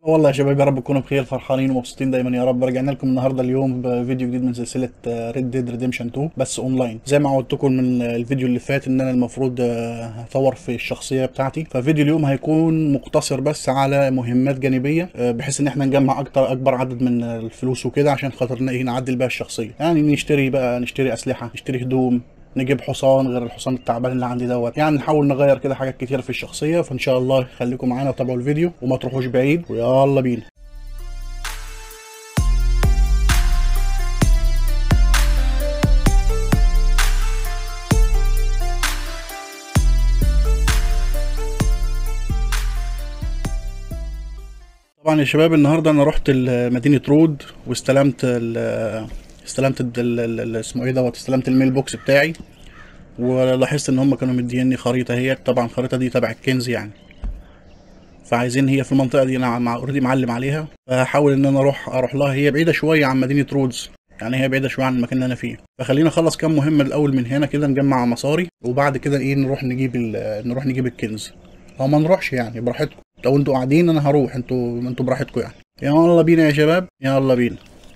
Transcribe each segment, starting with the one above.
والله يا شباب يا رب تكونوا بخير فرحانين ومبسوطين دايما يا رب رجعنا لكم النهارده اليوم بفيديو جديد من سلسله ريد ديد ريديمشن 2 بس اونلاين زي ما عودتكم من الفيديو اللي فات ان انا المفروض آه، هطور في الشخصيه بتاعتي ففيديو اليوم هيكون مقتصر بس على مهمات جانبيه آه، بحيث ان احنا نجمع اكتر اكبر عدد من الفلوس وكده عشان خاطر ايه نعدل بيها الشخصيه يعني نشتري بقى نشتري اسلحه نشتري هدوم نجيب حصان غير الحصان التعبان اللي عندي دوت يعني نحاول نغير كده حاجات كتير في الشخصيه فان شاء الله خليكم معانا وتابعوا الفيديو وما تروحوش بعيد ويلا بينا طبعا يا شباب النهارده انا رحت ال- مدينه رود واستلمت ال- استلمت ال- ال- ال- اسمه ايه دوت استلمت الميل بوكس بتاعي ولاحظت ان هم كانوا مديني خريطه هي طبعا الخريطه دي تبع الكنز يعني فعايزين هي في المنطقه دي انا مع اوريدي معلم عليها فهحاول ان انا اروح اروح لها هي بعيده شويه عن مدينه رودز يعني هي بعيده شويه عن المكان اللي انا فيه فخلينا نخلص كام مهمه الاول من هنا كده نجمع مصاري وبعد كده ايه نروح نجيب ال- نروح نجيب الكنز او ما نروحش يعني براحتكم لو انتوا قاعدين انا هروح انتوا انتوا براحتكم يعني يلا بينا يا شباب يلا بينا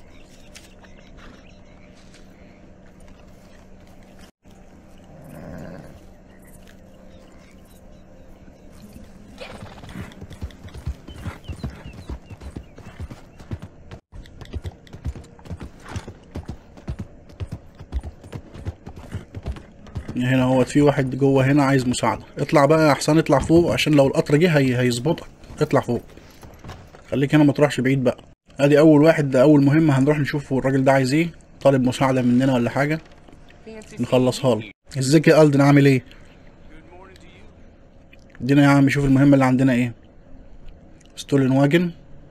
هنا هو في واحد جوه هنا عايز مساعدة اطلع بقى يا حسام اطلع فوق عشان لو القطر جه هي هيظبطك اطلع فوق خليك هنا ما تروحش بعيد بقى ادي اول واحد ده اول مهمة هنروح نشوف الراجل ده عايز ايه طالب مساعدة مننا ولا حاجة نخلصها له ازيك يا الدن عامل ايه ادينا يا عم شوف المهمة اللي عندنا ايه ستولن واجن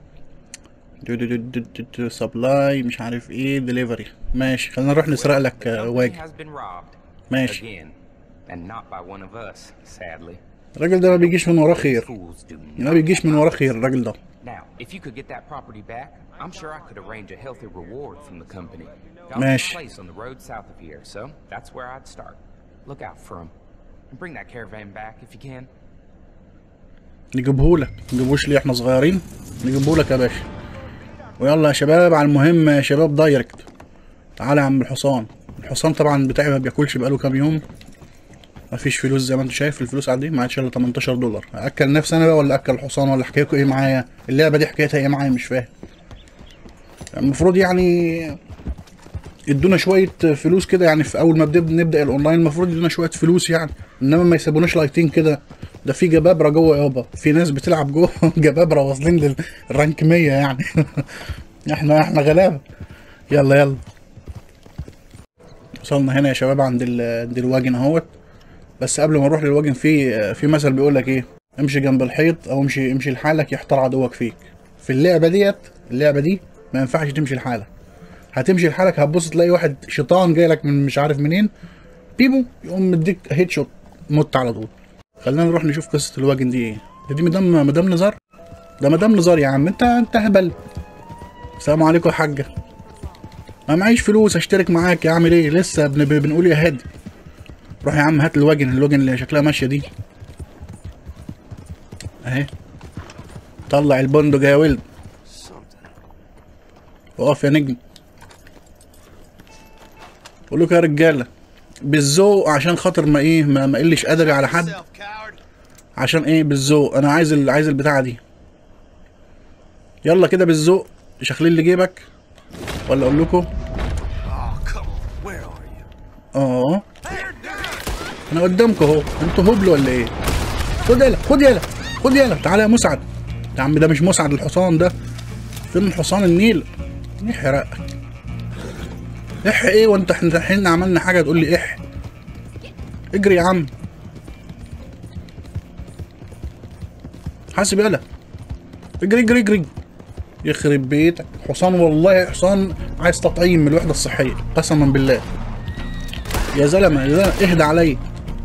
سبلاي مش عارف ايه ديليفري ماشي خلينا نروح نسرق لك آه، company واجن has been robbed ماشي again, and not by one of us, sadly. الراجل ده ما بيجيش من وراه خير Fools do ما not بيجيش من وراه خير الراجل ده Now, if you could get that property back, I'm sure I could arrange a healthy reward from the company. Got ماشي. a place on the road south of here, so that's where I'd start. Look out for him. And bring that caravan back if you can. نجيبهولك نجيبوش ليه احنا صغيرين نجيبهولك يا باشا ويلا يا شباب على المهم يا شباب دايركت تعالى يا عم الحصان الحصان طبعا بتاعي ما بياكلش بقاله كام يوم مفيش فلوس زي ما انت شايف الفلوس عندي ما عادش الا 18 دولار اكل نفسي انا بقى ولا اكل الحصان ولا حكايته ايه معايا اللعبه دي حكايتها ايه معايا مش فاهم المفروض يعني يدونا شويه فلوس كده يعني في اول ما بنبدا نبدا الاونلاين المفروض يدونا شويه فلوس يعني انما ما يسيبوناش لايتين كده ده في جبابره جوه يابا في ناس بتلعب جوه جبابره واصلين للرانك 100 يعني احنا احنا غلابه يلا يلا وصلنا هنا يا شباب عند ال- عند الواجن اهوت بس قبل ما نروح للواجن في في مثل بيقول لك ايه امشي جنب الحيط او امشي امشي لحالك يحتار عدوك فيك في اللعبه ديت اللعبه دي ما ينفعش تمشي لحالك هتمشي لحالك هتبص تلاقي واحد شيطان جاي لك من مش عارف منين بيبو يقوم مديك هيد شوت مت على طول خلينا نروح نشوف قصه الواجن دي ايه ده دي مدام مدام نزار ده مدام نزار يا عم انت انت هبل السلام عليكم يا حاجه ما معيش فلوس اشترك معاك يا اعمل ايه لسه بن بنقول يا هادي روح يا عم هات الواجن الواجن اللي شكلها ماشيه دي اهي طلع البندق يا ولد اقف يا نجم بقول لكم يا رجاله بالذوق عشان خاطر ما ايه ما ما قلش ادبي على حد عشان ايه بالذوق انا عايز ال... عايز البتاعه دي يلا كده بالذوق شخلين لي جيبك ولا اقول لكم Oh, come on. Where are you? اه انا قدامكم اهو انتوا هبل ولا ايه خد يلا خد يلا خد يلا تعالى يا مسعد يا عم ده مش مسعد الحصان ده فين حصان النيل يحرق اح ايه وانت احنا احنا عملنا حاجه تقول لي اح اجري يا عم حاسب يلا اجري اجري اجري يخرب بيتك حصان والله حصان عايز تطعيم من الوحده الصحيه قسما بالله يا زلمه يا زلمه اهدى عليا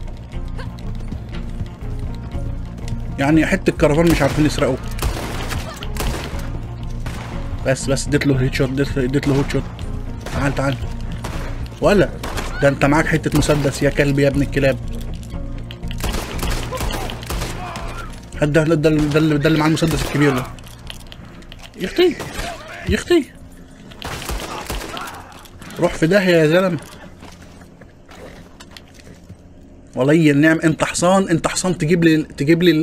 يعني حته الكرفان مش عارفين يسرقوه بس بس اديت له هيت شوت اديت اديت له هيت شوت تعال تعال ولا ده انت معاك حته مسدس يا كلب يا ابن الكلاب هات ده ده ده ده اللي ده اللي معاه المسدس الكبير ده يختي يختي روح في داهية يا زلمة ولي النعم انت حصان انت حصان تجيب لي تجيب لي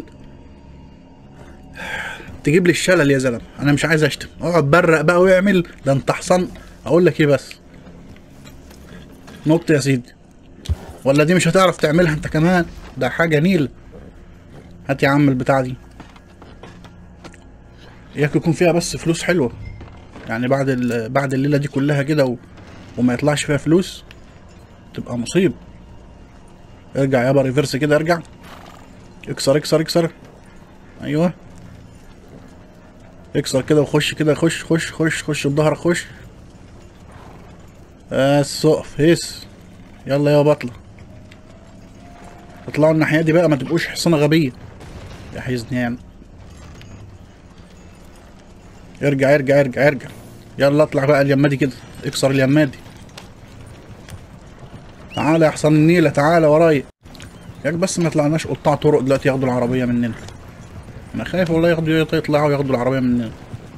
تجيب لي الشلل يا زلمه انا مش عايز اشتم اقعد برق بقى واعمل ده انت حصان اقول لك ايه بس نط يا سيدي ولا دي مش هتعرف تعملها انت كمان ده حاجه نيل هات يا عم البتاع دي ياك يكون فيها بس فلوس حلوه يعني بعد ال... بعد الليله دي كلها كده و... وما يطلعش فيها فلوس تبقى مصيب ارجع يابا ريفرس كده ارجع اكسر اكسر اكسر ايوه اكسر كده وخش كده خش خش خش خش بظهرك خش بس اقف هيس يلا يا بطلة اطلعوا الناحية دي بقى ما تبقوش حصانة غبية يا حيزني يعني ارجع ارجع ارجع ارجع يلا اطلع بقى اليمة دي كده اكسر اليمة دي تعالى يا حصان النيلة تعالى ورايا ياك بس ما طلعناش قطاع طرق دلوقتي ياخدوا العربية مننا انا خايف والله ياخدوا يطلعوا ياخدوا العربية مننا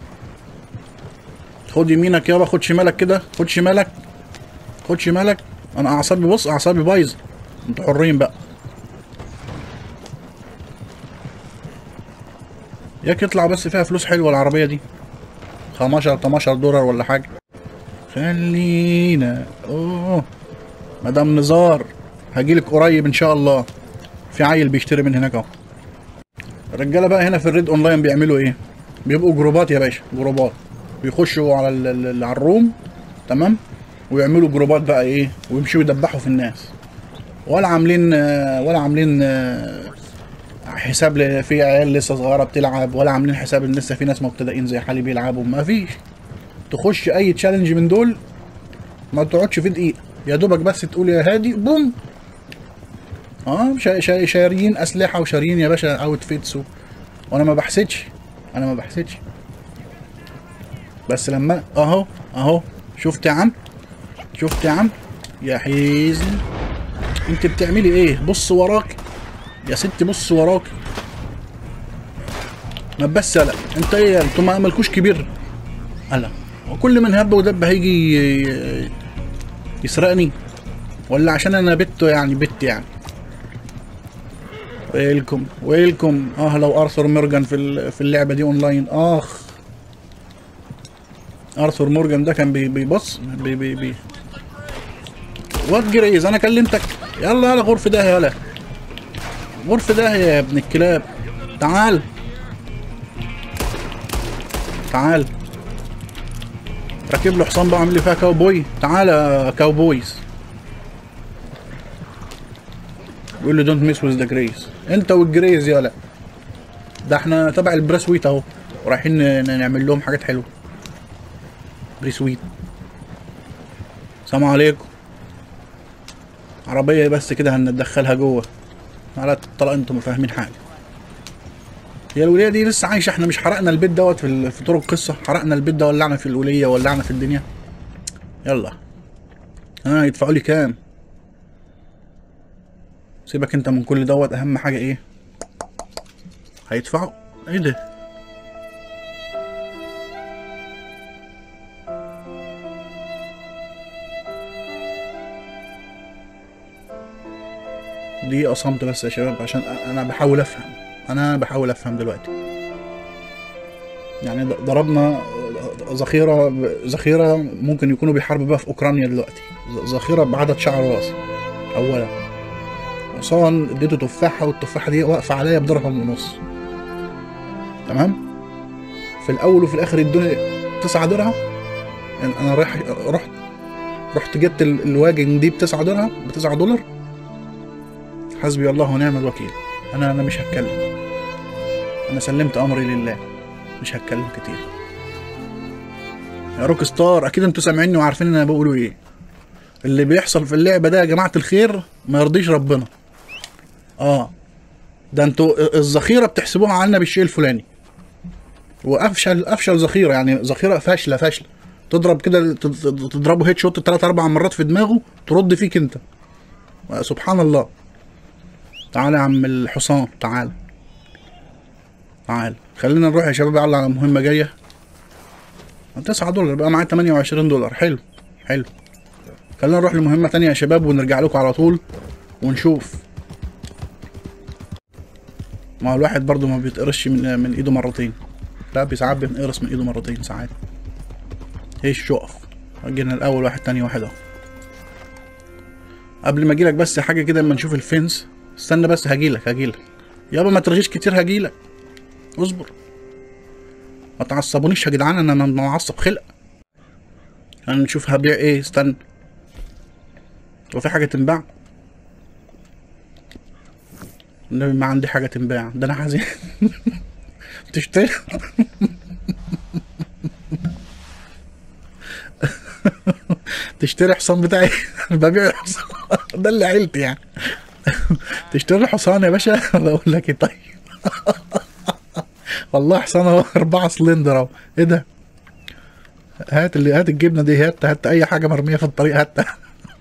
خد يمينك يابا خد شمالك كده خد شمالك خد شمالك انا اعصابي بص اعصابي بايظه انتوا حرين بقى ياك يطلع بس فيها فلوس حلوه العربيه دي 15 18 دولار ولا حاجه خلينا اوه مدام نزار هجيلك قريب ان شاء الله في عيل بيشتري من هناك اهو الرجاله بقى هنا في الريد اونلاين بيعملوا ايه بيبقوا جروبات يا باشا جروبات بيخشوا على ال- ال- على الروم تمام ويعملوا جروبات بقى ايه ويمشوا يدبحوا في الناس ولا عاملين آه، ولا عاملين آه، حساب ل- في عيال لسه صغيره بتلعب ولا عاملين حساب ان لسه في ناس مبتدئين زي حالي بيلعبوا ما فيش تخش اي تشالنج من دول ما تقعدش في دقيقه يا دوبك بس تقول يا هادي بوم اه شا- شا- شاريين اسلحه وشاريين يا باشا اوتفيتس و- وانا ما بحسدش انا ما بحسدش بس لما اهو اهو شفت يا عم شفت يا عم يا حيزني انت بتعملي ايه بص وراك يا ستي بص وراك ما بس لا انت ايه انتوا ما مالكوش كبير هلا وكل من هب ودب هيجي ي- يسرقني ولا عشان انا بت يعني بت يعني ويلكم ويلكم اه لو ارثر مورجان في ال- في اللعبه دي اونلاين اخ ارثر مورجان ده كان بي- بيبص بي بي بي وات جريز انا كلمتك يلا يلا غرفه ده يلا غرفه ده يا ابن الكلاب تعال تعال راكب له حصان بقى عامل لي فيها كاوبوي تعال يا كاوبويز بيقول لي دونت ميس ويز ذا جريز انت والجريز يلا ده احنا تبع البريسويت اهو ورايحين ن- نعمل لهم حاجات حلوه بريسويت السلام عليكم عربيه بس كده هندخلها جوه على الطلاق انتم ما فاهمين حاجه هي الوليه دي لسه عايشه احنا مش حرقنا البيت دوت في, ال- في طرق القصه حرقنا البيت ده ولعنا في الوليه ولعنا في الدنيا يلا ها يدفعوا لي كام سيبك انت من كل دوت اهم حاجه ايه هيدفعوا ايه ده دي صمت بس يا شباب عشان أ- انا بحاول افهم انا بحاول افهم دلوقتي يعني ض- ضربنا ذخيره ذخيره ممكن يكونوا بيحاربوا بقى في اوكرانيا دلوقتي ذ- ذخيره بعدد شعر راسي اولا حصان اديته تفاحه والتفاحه دي واقفه عليا بدرهم ونص تمام في الاول وفي الاخر ادوني تسعة درهم يعني انا رايح رحت رحت جبت ال- الواجن دي بتسعة درهم بتسعة دولار حسبي الله ونعم الوكيل انا انا مش هتكلم انا سلمت امري لله مش هتكلم كتير يا روك ستار اكيد انتوا سامعيني وعارفين انا بقوله ايه اللي بيحصل في اللعبه ده يا جماعه الخير ما يرضيش ربنا اه ده انتوا الذخيره بتحسبوها عنا بالشيء الفلاني وافشل افشل ذخيره يعني ذخيره فاشله فاشله تضرب كده تض- تضربه هيد شوت ثلاث اربع مرات في دماغه ترد فيك انت سبحان الله تعال يا عم الحصان تعال تعال خلينا نروح يا شباب يلا على مهمة جاية 9 دولار بقى معايا 28 دولار حلو حلو خلينا نروح لمهمة تانية يا شباب ونرجع لكم على طول ونشوف ما هو الواحد برضو ما بيتقرش من من ايده مرتين لا بي- ساعات بينقرص من ايده مرتين ساعات ايش شقف جينا الاول واحد تاني واحد اهو قبل ما اجيلك بس حاجه كده اما نشوف الفنس استنى بس هجيلك هجيلك يابا ما ترغيش كتير هجيلك اصبر ما تعصبونيش يا جدعان انا انا معصب خلق انا نشوف هبيع ايه استنى هو في حاجه تنباع النبي ما عندي حاجه تنباع ده انا حزين تشتري تشتري حصان بتاعي ببيع الحصان ده اللي عيلتي يعني تشتري حصان يا باشا بقول لك ايه طيب والله حصان اهو أربعة سلندر اهو ايه ده هات اللي هات الجبنة دي هات هات أي حاجة مرمية في الطريق هاتها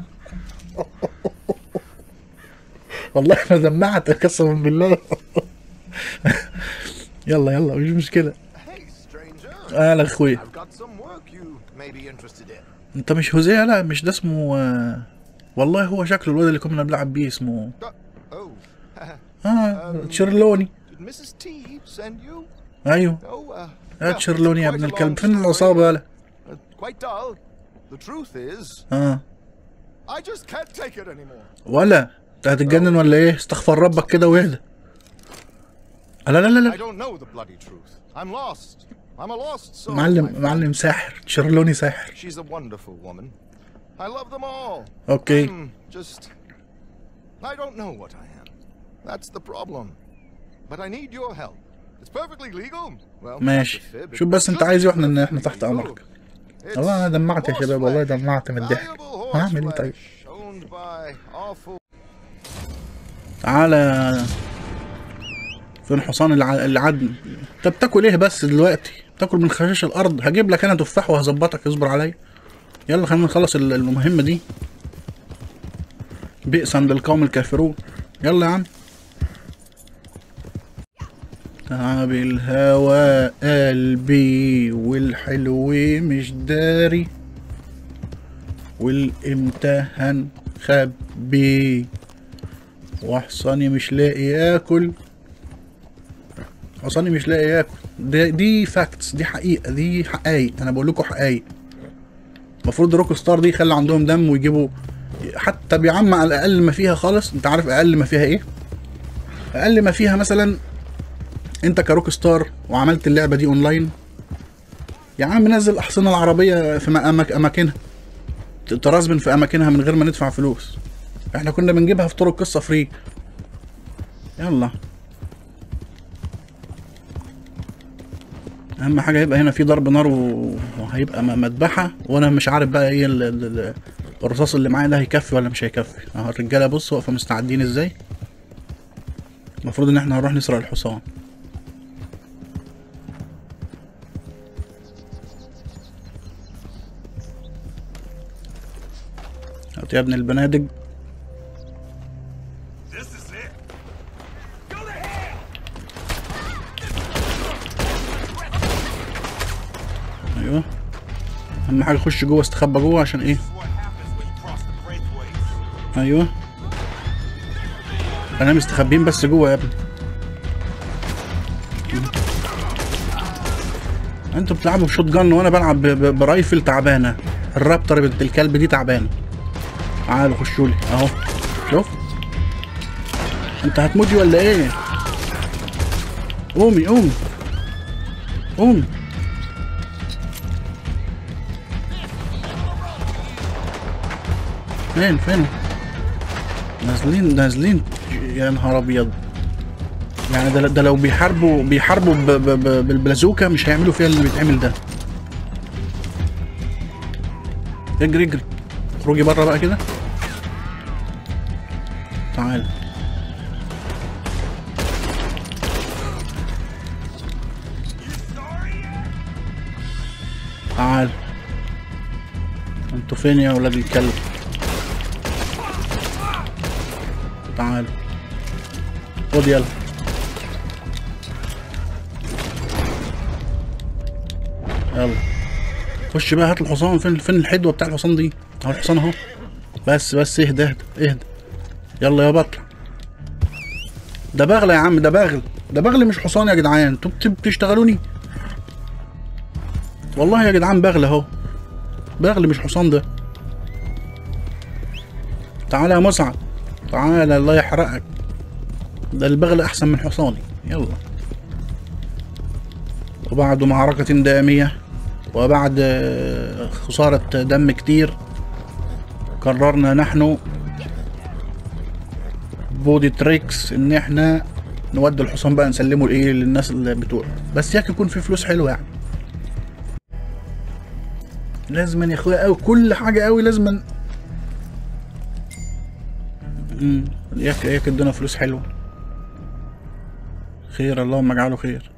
والله ما دمعت قسما بالله يلا يلا مش مشكلة Hey, stranger. اهلا اخويا I've got some work you may be interested in. انت مش هوزيه لا مش ده اسمه آه، والله هو شكله الواد اللي كنا بنلعب بيه اسمه Uh, oh, اه تشيرلوني did Mrs. T send you? ايوه Oh, uh, يا well, تشيرلوني يا it's ابن quite a الكلب long فين story. العصابة يالا Uh, quite dull. The truth is, اه I just can't take it anymore. ولا انت هتتجنن ولا ايه استغفر ربك كده واهدى لا لا لا I لا don't know the bloody truth. I'm lost. I'm a lost soul. معلم my معلم ساحر تشيرلوني ساحر friend. She's a wonderful woman. I love them all. اوكي I'm just. I don't know what I am. That's the problem. But I need your help. It's perfectly legal. Well, ماشي that's a fib. شوف بس It انت should عايز be ايه واحنا احنا perfectly تحت legal. امرك It's والله انا دمعت يا horse شباب والله flesh. دمعت من الضحك Valuable horse هعمل ايه طيب flesh owned by awful تعالى فين حصان الع- العدن انت بتاكل ايه بس دلوقتي بتاكل من خشاش الارض هجيب لك انا تفاح وهظبطك اصبر عليا يلا خلينا نخلص ال- المهمه دي بئس عند القوم الكافرون يلا يا عم تعب الهوى قلبي والحلو مش داري والامتحان خبي وحصاني مش لاقي ياكل حصاني مش لاقي ياكل دي, دي فاكتس دي حقيقة دي حقايق انا بقول لكم حقايق المفروض روك ستار دي يخلي عندهم دم ويجيبوا حتى بيعم على الاقل ما فيها خالص انت عارف اقل ما فيها ايه اقل ما فيها مثلا انت كروك ستار وعملت اللعبة دي اونلاين يا عم نزل الاحصنة العربية في أماك اماكنها ترازبن في اماكنها من غير ما ندفع فلوس احنا كنا بنجيبها في طرق قصة فري يلا اهم حاجة يبقى هنا في ضرب نار و- وهيبقى م- مذبحة وانا مش عارف بقى ايه ال- ال- ال- الرصاص اللي معايا ده هيكفي ولا مش هيكفي اهو الرجالة بص واقفة مستعدين ازاي المفروض ان احنا هنروح نسرق الحصان هات يا ابن البنادق This is it. ايوه اهم حاجه اخش جوه استخبى جوه عشان ايه What happens when you cross the Braithwaite? ايوه انا مستخبين بس جوه يا ابني انتوا بتلعبوا بشوت جن وانا بلعب ب- ب- برايفل تعبانه الرابتر بنت الكلب دي تعبانه تعالوا خشوا لي اهو شوف انت هتموتي ولا ايه قومي قومي قومي فين فين نازلين نازلين يا نهار ابيض يعني ده, ده لو بيحاربوا بيحاربوا ب ب ب بالبلازوكا مش هيعملوا فيها اللي بيتعمل ده اجري اجري اخرجي بره بقى كده تعال تعال انتوا فين يا ولاد الكلب تعال خد يلا يلا خش بقى هات الحصان فين فين الحدوه بتاع الحصان دي اهو الحصان اهو بس بس اهدى اهدى اهدى يلا يا بطل ده بغل يا عم ده بغل ده بغل مش حصان يا جدعان انتوا بت- بتشتغلوني والله يا جدعان بغل اهو بغل مش حصان ده تعالى يا مسعد تعالى الله يحرقك ده البغل احسن من حصاني يلا وبعد معركة دامية وبعد آه، خسارة دم كتير قررنا نحن بودي تريكس ان احنا نودي الحصان بقى نسلمه لايه للناس اللي بتوعه بس ياك يكون في فلوس حلوه يعني لازما يا اخويا قوي كل حاجه قوي لازما امم ياك ياك ادونا فلوس حلوه خير اللهم اجعله خير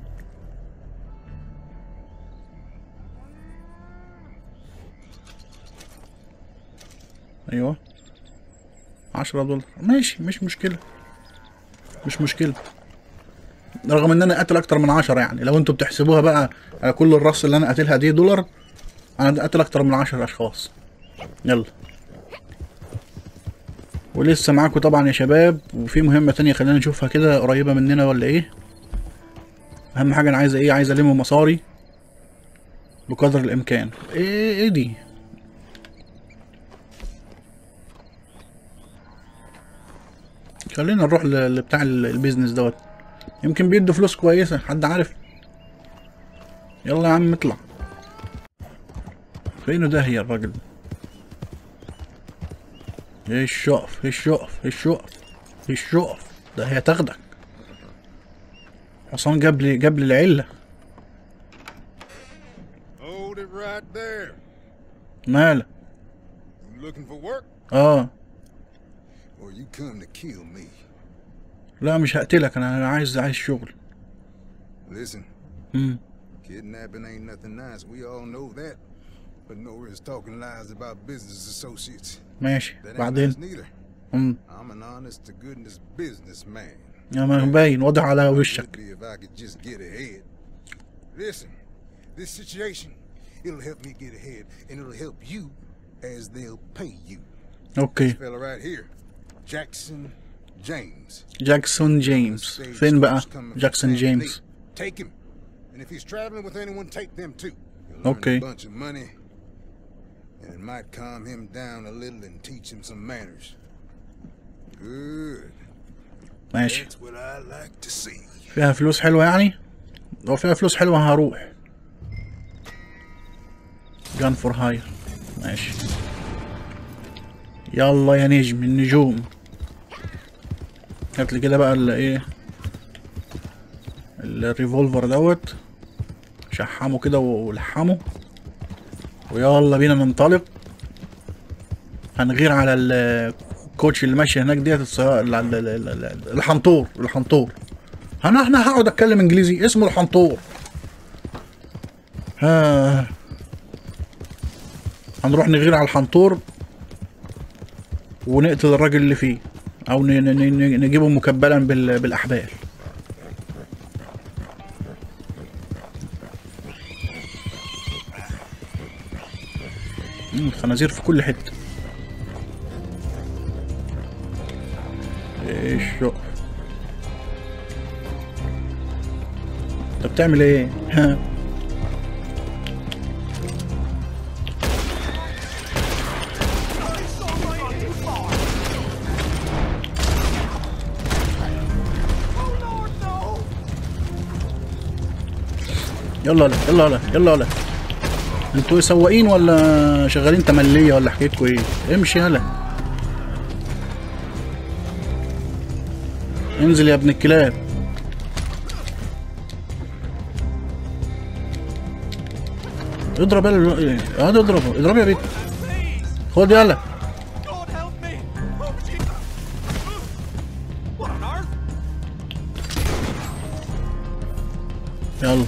ايوه عشرة دولار ماشي مش مشكلة مش مشكلة رغم ان انا قاتل اكتر من عشرة يعني لو انتوا بتحسبوها بقى على كل الرص اللي انا قاتلها دي دولار انا قاتل اكتر من عشر اشخاص يلا ولسه معاكم طبعا يا شباب وفي مهمة تانية خلينا نشوفها كده قريبة مننا ولا ايه اهم حاجة انا عايز ايه عايز الم مصاري بقدر الامكان ايه ايه دي خلينا نروح ل- لبتاع ال- البيزنس دوت يمكن بيدوا فلوس كويسة حد عارف يلا يا عم اطلع فينه ده هي الراجل ايش شقف ايش شقف ايش شقف ايش شقف ده هي تاخدك حصان جاب لي جاب لي العلة Hold it right there. ماله You looking for work? اه Or you come to kill me? لا مش هقتلك انا عايز عايز شغل Listen, امم kidnapping ain't nothing nice. We all know that. But no risk talking lies about business associates. ماشي That ain't بعدين nice neither. امم I'm an honest to goodness businessman. يا ما باين واضح على It would وشك be if I could just get ahead. Listen, this situation, it'll help me get ahead, and it'll help you as they'll pay you. اوكي Fella right here, Jackson James. جاكسون جيمس فين بقى جاكسون جيمس Take him. And if he's traveling with anyone, take them too. You'll earn Okay. a bunch of money, and it might calm him down a little and teach him some manners. Good. ماشي That's what I like to see. فيها فلوس حلوة يعني لو فيها فلوس حلوة هروح جان فور هاير ماشي يلا يا نجم النجوم هات لي كده بقى ال ايه الريفولفر دوت شحمه كده ولحمه ويلا بينا ننطلق هنغير على ال- الكوتش اللي ماشي هناك ديت السيارة ال- ال- ال- ال- الحنطور الحنطور انا احنا هقعد اتكلم انجليزي اسمه الحنطور ها هنروح نغير على الحنطور ونقتل الراجل اللي فيه او ن- ن- ن- نجيبه مكبلا بال- بالاحبال مم، الخنازير في كل حته ايش شو انت بتعمل ايه ها يلا لا يلا لا يلا لا انتوا سواقين ولا شغالين تمليه ولا حكايتكوا ايه امشي يلا انزل يا ابن الكلاب اضرب يلا هذا اضربه اضرب يا بيت خد يلا God help me! Oh, Jesus! What on earth? يلا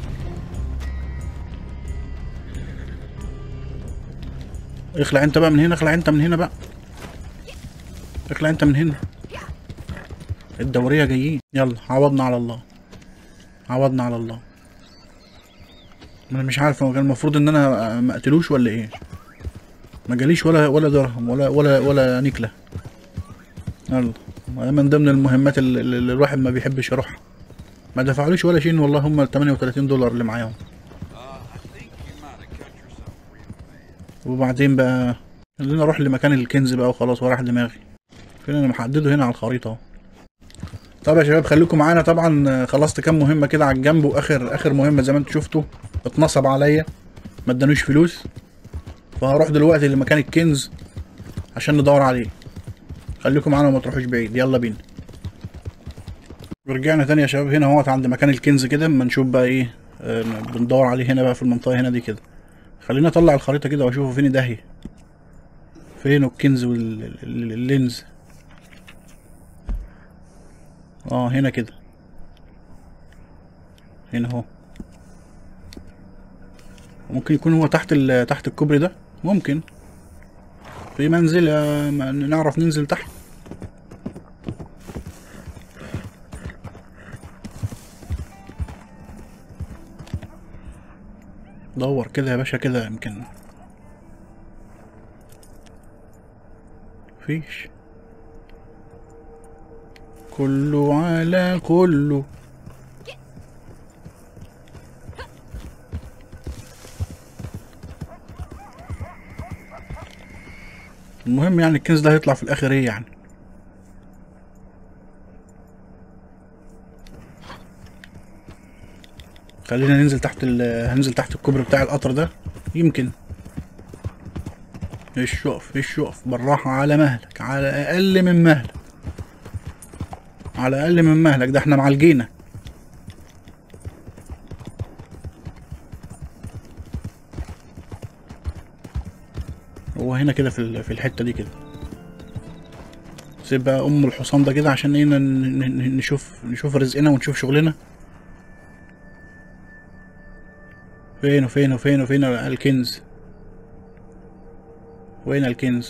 اخلع انت بقى من هنا اخلع انت من هنا بقى اخلع انت من هنا الدورية جايين يلا عوضنا على الله عوضنا على الله انا مش عارف هو كان المفروض ان انا ما اقتلوش ولا ايه ما جاليش ولا ولا درهم ولا ولا ولا نكله يلا وده من ضمن المهمات اللي, اللي الواحد ما بيحبش يروحها ما دفعلوش ولا شيء والله هم ال 38 دولار اللي معاهم وبعدين بقى خلينا اروح لمكان الكنز بقى وخلاص وراح دماغي فين انا محدده هنا على الخريطه اهو طب يا شباب خليكم معانا طبعا خلصت كام مهمه كده على الجنب واخر اخر مهمه زي ما انتم شفتوا اتنصب عليا ما ادانوش فلوس فهروح دلوقتي لمكان الكنز عشان ندور عليه خليكم معانا وما تروحوش بعيد يلا بينا ورجعنا تاني يا شباب هنا اهوت عند مكان الكنز كده اما نشوف بقى ايه آه، بندور عليه هنا بقى في المنطقه هنا دي كده خلينا اطلع الخريطه كده واشوفه فين داهيه فين الكنز واللينز اه هنا كده هنا اهو ممكن يكون هو تحت ال تحت الكوبري ده ممكن في منزل آه، ما نعرف ننزل تحت دور كده يا باشا كده يمكن فيش كله على كله المهم يعني الكنز ده هيطلع في الاخر ايه يعني خلينا ننزل تحت ال هننزل تحت الكوبري بتاع القطر ده يمكن ايش يقف ايش يقف بالراحة على مهلك على اقل من مهلك على اقل من مهلك ده احنا معالجينا هو هنا كده في ال- في الحتة دي كده سيب بقى ام الحصان ده كده عشان ايه ن- ن- ن- نشوف نشوف رزقنا ونشوف شغلنا فين وفين وفين وفين الكنز وين الكنز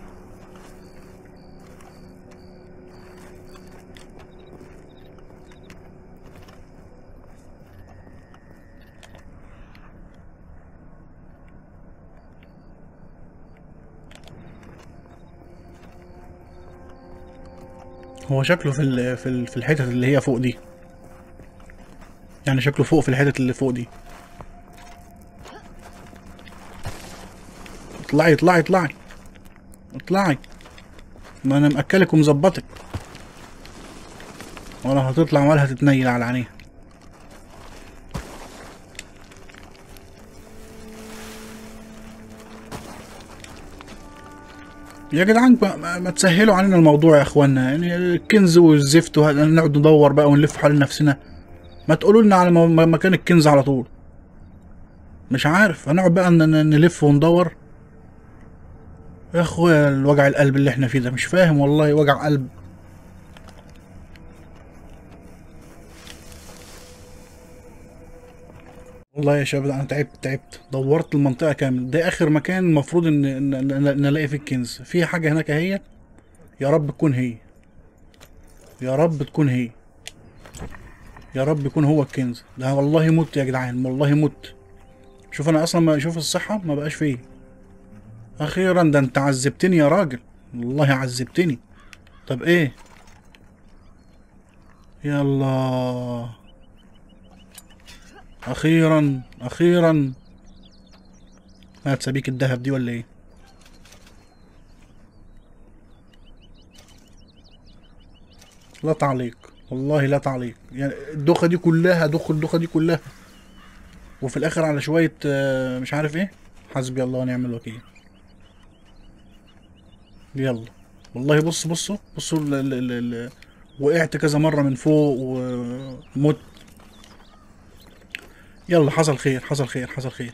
هو شكله في ال في ال في الحتت اللي هي فوق دي يعني شكله فوق في الحتت اللي فوق دي اطلعي اطلعي اطلعي اطلعي ما انا مأكلك ومظبطك ولا هتطلع ولا هتتنيل على عينيها يا جدعان ما, ما, ما تسهلوا علينا الموضوع يا اخوانا يعني الكنز والزفت وهذا نقعد ندور بقى ونلف حول نفسنا ما تقولوا لنا على م- م- مكان الكنز على طول مش عارف هنقعد بقى ن- ن- نلف وندور يا اخويا الوجع القلب اللي احنا فيه ده مش فاهم والله وجع قلب والله يا شباب انا تعبت تعبت دورت المنطقه كامل ده اخر مكان المفروض ان ان ان إن نلاقي فيه الكنز في حاجه هناك اهي يا رب تكون هي يا رب تكون هي يا رب يكون هو الكنز ده والله مت يا جدعان والله مت شوف انا اصلا ما شوف الصحه ما بقاش فيه اخيرا ده انت عذبتني يا راجل والله عذبتني طب ايه يلا اخيرا اخيرا هات سبيك الذهب دي ولا ايه لا تعليق والله لا تعليق يعني الدوخه دي كلها دوخ الدوخه دي كلها وفي الاخر على شويه آه، مش عارف ايه حسبي الله ونعم الوكيل يلا والله بص بصوا بصوا ال ال ال ال وقعت كذا مرة من فوق ومت يلا حصل خير حصل خير حصل خير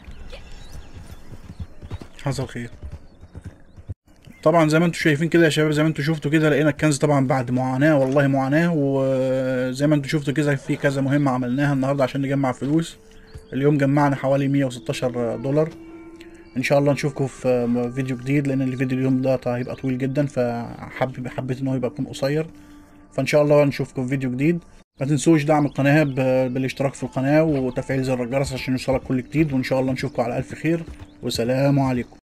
حصل خير طبعا زي ما انتم شايفين كده يا شباب زي ما انتم شفتوا كده لقينا الكنز طبعا بعد معاناة والله معاناة وزي ما انتم شفتوا كده في كذا مهمة عملناها النهاردة عشان نجمع فلوس اليوم جمعنا حوالي 116 دولار ان شاء الله نشوفكم في فيديو جديد لان الفيديو اليوم ده هيبقى طويل جدا فحب حبيت ان هو يبقى يكون قصير فان شاء الله نشوفكم في فيديو جديد ما تنسوش دعم القناة ب- بالاشتراك في القناة وتفعيل زر الجرس عشان يوصلك كل جديد وإن شاء الله نشوفكم على ألف خير وسلام عليكم